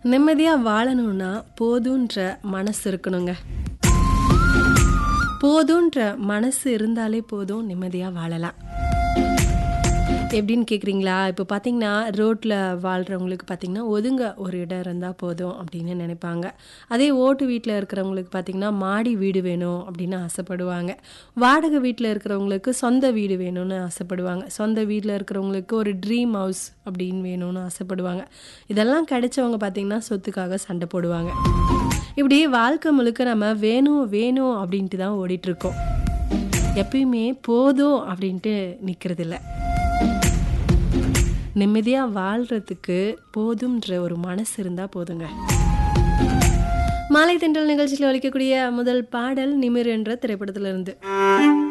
நிம்மதியாக வாழணும்னா போதுன்ற மனசு இருக்கணுங்க போதுன்ற மனசு இருந்தாலே போதும் நிம்மதியாக வாழலாம் எப்படின்னு கேட்குறீங்களா இப்போ பார்த்தீங்கன்னா ரோட்டில் வாழ்கிறவங்களுக்கு பார்த்தீங்கன்னா ஒதுங்க ஒரு இடம் இருந்தால் போதும் அப்படின்னு நினைப்பாங்க அதே ஓட்டு வீட்டில் இருக்கிறவங்களுக்கு பார்த்தீங்கன்னா மாடி வீடு வேணும் அப்படின்னு ஆசைப்படுவாங்க வாடகை வீட்டில் இருக்கிறவங்களுக்கு சொந்த வீடு வேணும்னு ஆசைப்படுவாங்க சொந்த வீட்டில் இருக்கிறவங்களுக்கு ஒரு ட்ரீம் ஹவுஸ் அப்படின்னு வேணும்னு ஆசைப்படுவாங்க இதெல்லாம் கிடைச்சவங்க பார்த்தீங்கன்னா சொத்துக்காக சண்டை போடுவாங்க இப்படி வாழ்க்கை முழுக்க நம்ம வேணும் வேணும் அப்படின்ட்டு தான் ஓடிட்டுருக்கோம் எப்பயுமே போதும் அப்படின்ட்டு நிற்கிறதில்ல நிம்மதியாக வாழ்கிறதுக்கு போதும்ன்ற ஒரு மனசு இருந்தால் போதுங்க மாலை தென்றல் நிகழ்ச்சியில் ஒழிக்கக்கூடிய முதல் பாடல் நிமிர் என்ற திரைப்படத்திலிருந்து